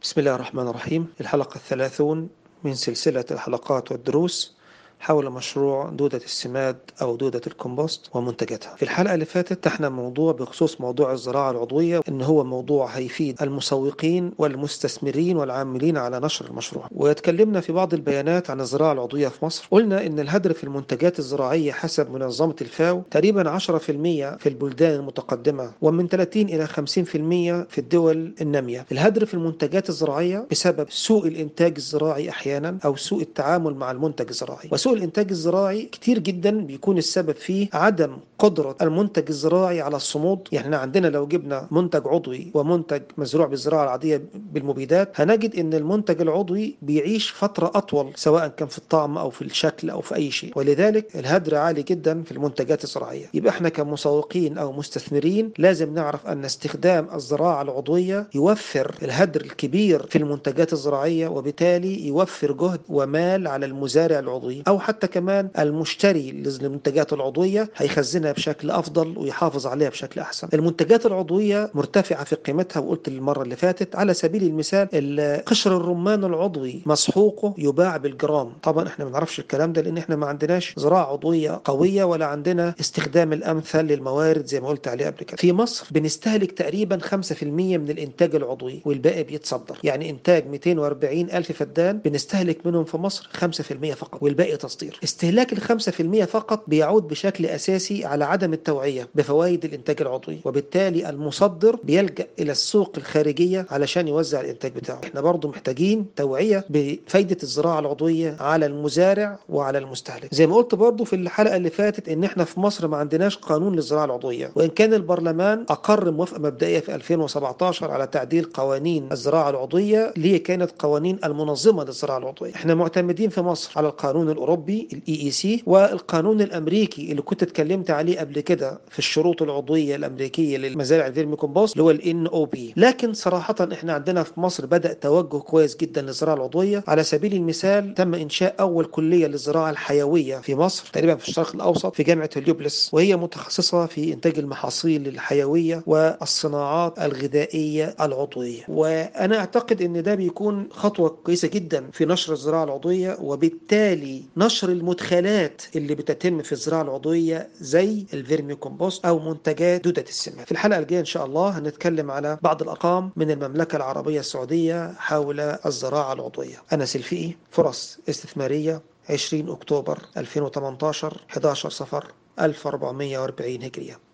بسم الله الرحمن الرحيم الحلقة الثلاثون من سلسلة الحلقات والدروس حول مشروع دودة السماد أو دودة الكومبوست ومنتجاتها في الحلقة اللي فاتت فتحنا موضوع بخصوص موضوع الزراعة العضوية إن هو موضوع هيفيد المسوقين والمستثمرين والعاملين على نشر المشروع واتكلمنا في بعض البيانات عن الزراعة العضوية في مصر قلنا إن الهدر في المنتجات الزراعية حسب منظمة الفاو تقريبا 10% في البلدان المتقدمة ومن 30 إلى 50% في الدول النامية الهدر في المنتجات الزراعية بسبب سوء الإنتاج الزراعي أحيانا أو سوء التعامل مع المنتج الزراعي وسوء الإنتاج الزراعي كتير جدا بيكون السبب فيه عدم قدرة المنتج الزراعي على الصمود يعني احنا عندنا لو جبنا منتج عضوي ومنتج مزروع بالزراعة العادية بالمبيدات هنجد ان المنتج العضوي بيعيش فترة أطول سواء كان في الطعم أو في الشكل أو في أي شيء ولذلك الهدر عالي جدا في المنتجات الزراعية يبقى احنا كمسوقين أو مستثمرين لازم نعرف أن استخدام الزراعة العضوية يوفر الهدر الكبير في المنتجات الزراعية وبالتالي يوفر جهد ومال على المزارع العضوي أو حتى كمان المشتري للمنتجات العضوية هيخزنها بشكل أفضل ويحافظ عليها بشكل أحسن المنتجات العضوية مرتفعة في قيمتها وقلت المرة اللي فاتت على سبيل المثال قشر الرمان العضوي مسحوقه يباع بالجرام طبعا احنا ما نعرفش الكلام ده لان احنا ما عندناش زراعة عضوية قوية ولا عندنا استخدام الامثل للموارد زي ما قلت عليه قبل كده في مصر بنستهلك تقريبا 5% من الانتاج العضوي والباقي بيتصدر يعني انتاج 240 الف فدان بنستهلك منهم في مصر 5% فقط والباقي تصدير استهلاك ال 5% فقط بيعود بشكل اساسي على عدم التوعية بفوائد الانتاج العضوي وبالتالي المصدر بيلجأ الى السوق الخارجية علشان يوزع الانتاج بتاعه احنا برضو محتاجين توعية بفايدة الزراعة العضوية على المزارع وعلى المستهلك زي ما قلت برضو في الحلقة اللي فاتت ان احنا في مصر ما عندناش قانون للزراعة العضوية وان كان البرلمان اقر موافقة مبدئية في 2017 على تعديل قوانين الزراعة العضوية اللي هي كانت قوانين المنظمة للزراعة العضوية احنا معتمدين في مصر على القانون الاوروبي الاي اي سي والقانون الامريكي اللي كنت اتكلمت عليه قبل كده في الشروط العضوية الامريكية للمزارع الفيرمي كومبوست اللي هو الان او بي لكن صراحة احنا عندنا في مصر بدأ توجه كويس جدا للزراعة العضوية على سبيل المثال تم إنشاء أول كلية للزراعة الحيوية في مصر تقريبا في الشرق الأوسط في جامعة هليوبلس وهي متخصصة في إنتاج المحاصيل الحيوية والصناعات الغذائية العضوية وأنا أعتقد أن ده بيكون خطوة كويسة جدا في نشر الزراعة العضوية وبالتالي نشر المدخلات اللي بتتم في الزراعة العضوية زي الفيرمي كومبوست أو منتجات دودة السماد في الحلقة الجاية إن شاء الله هنتكلم على بعض الأرقام من المملكة العربية السعودية حول الزراعة العضوية أنا سلفئي فرص استثمارية 20 أكتوبر 2018 11 صفر 1440 هجرية